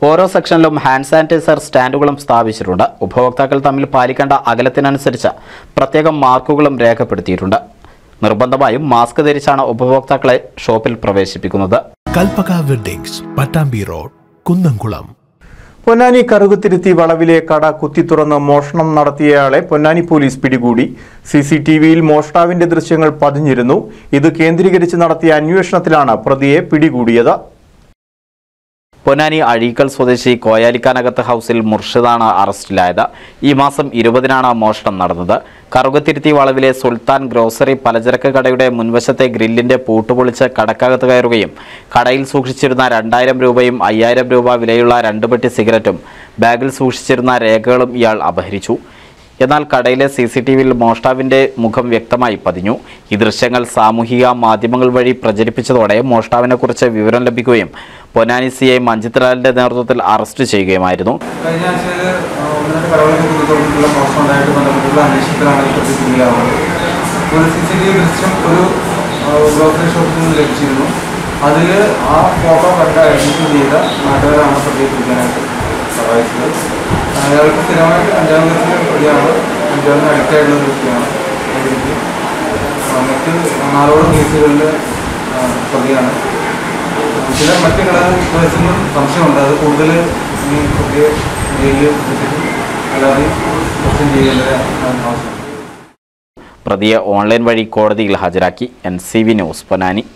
ഓരോ സെക്ഷനിലും hand sanitiser സ്റ്റാൻഡുകളും സ്ഥാപിച്ചിട്ടുണ്ട് ഉപഭോക്താക്കൾ തമ്മിൽ പാലിക്കേണ്ട അകലത്തിനനുസരിച്ച് പ്രത്യേകം മാർക്കുകളും രേഖപ്പെടുത്തിയിട്ടുണ്ട് നിർബന്ധമായും മാസ്ക് ധരിച്ചാണ് ഉപഭോക്താക്കളെ ഷോപ്പിൽ പ്രവേശിപ്പിക്കുന്നത് കൽപ്പക വെഡ്ഡിങ്സ് പട്ടാമ്പി റോഡ് കുന്നംകുളം പൊന്നാനി കറുകുത്തിരുത്തി വളവിലെ കട കുത്തിത്തുറന്ന് മോഷണം നടത്തിയയാളെ പൊന്നാനി പോലീസ് പിടികൂടി സി സി ടി വിയിൽ മോഷ്ടാവിന്റെ ദൃശ്യങ്ങൾ പതിഞ്ഞിരുന്നു ഇത് കേന്ദ്രീകരിച്ച് നടത്തിയ അന്വേഷണത്തിലാണ് പ്രതിയെ പിടികൂടിയത് പൊന്നാനി അഴീക്കൽ സ്വദേശി കോയാലിക്കാനകത്ത് ഹൗസിൽ മുർഷിദാണ് അറസ്റ്റിലായത് ഈ മാസം ഇരുപതിനാണ് മോഷണം നടന്നത് കറുകത്തിരുത്തി വളവിലെ സുൽത്താൻ ഗ്രോസറി പലചരക്ക് കടയുടെ മുൻവശത്തെ ഗ്രില്ലിന്റെ പൂട്ടുപൊളിച്ച് കടക്കകത്ത് കയറുകയും കടയിൽ സൂക്ഷിച്ചിരുന്ന രണ്ടായിരം രൂപയും അയ്യായിരം രൂപ വിലയുള്ള രണ്ട് പെട്ടി സിഗരറ്റും ബാഗിൽ സൂക്ഷിച്ചിരുന്ന രേഖകളും ഇയാൾ അപഹരിച്ചു എന്നാൽ കടയിലെ സി സി ടി വിയിൽ മോഷ്ടാവിന്റെ മുഖം വ്യക്തമായി പതിഞ്ഞു ഈ ദൃശ്യങ്ങൾ സാമൂഹിക മാധ്യമങ്ങൾ വഴി പ്രചരിപ്പിച്ചതോടെ മോഷ്ടാവിനെക്കുറിച്ച് വിവരം ലഭിക്കുകയും പൊന്നാനി സി ഐ മഞ്ജിത്ലാലിന്റെ നേതൃത്വത്തിൽ അറസ്റ്റ് ചെയ്യുകയുമായിരുന്നു കഴിഞ്ഞ ആഴ്ചയിൽ ഒന്ന് രണ്ട് കടകളിൽ കുറിച്ചുള്ള മോശം ഉണ്ടായിട്ട് ബന്ധപ്പെട്ടുള്ള അന്വേഷണത്തിലാണ് ഈ പ്രതി പിന്നിലാവുന്നത് ഒരു സി സി ടി വി ദൃശ്യം ഒരു ഗ്രോസറി ഷോപ്പിൽ നിന്ന് ലഭിച്ചിരുന്നു അതിൽ ആ ഫോട്ടോ കണ്ട് ഐഡൻറ്റിഫൈ ചെയ്ത നാട്ടുകാരാണ് പ്രതിയെ പിടിക്കാനായിട്ട് സഹായിച്ചത് അയാൾക്ക് സ്ഥിരമായിട്ട് അഞ്ചാം ക്ലാസ്സിലെ പ്രതിയാണ് അഞ്ചാമിന് അഡിക്റ്റ് ആയിട്ടുള്ള ഒരു വ്യക്തിയാണ് ഈ വ്യക്തി ആ, മറ്റ് നാലോളം കേസുകളിൽ പ്രതിയാണ് ചില മറ്റ് ഘടകങ്ങളും സംശയമുണ്ട് അത് കൂടുതൽ ഈ കുട്ടിയെ ജയിലിൽ വെച്ചിട്ട് അല്ലാതെ ക്വസ്റ്റ്യൻ ചെയ്യേണ്ടത് ആവശ്യമുണ്ട് പ്രതിയെ ഓൺലൈൻ വഴി കോടതിയിൽ ഹാജരാക്കി N C V news Ponnani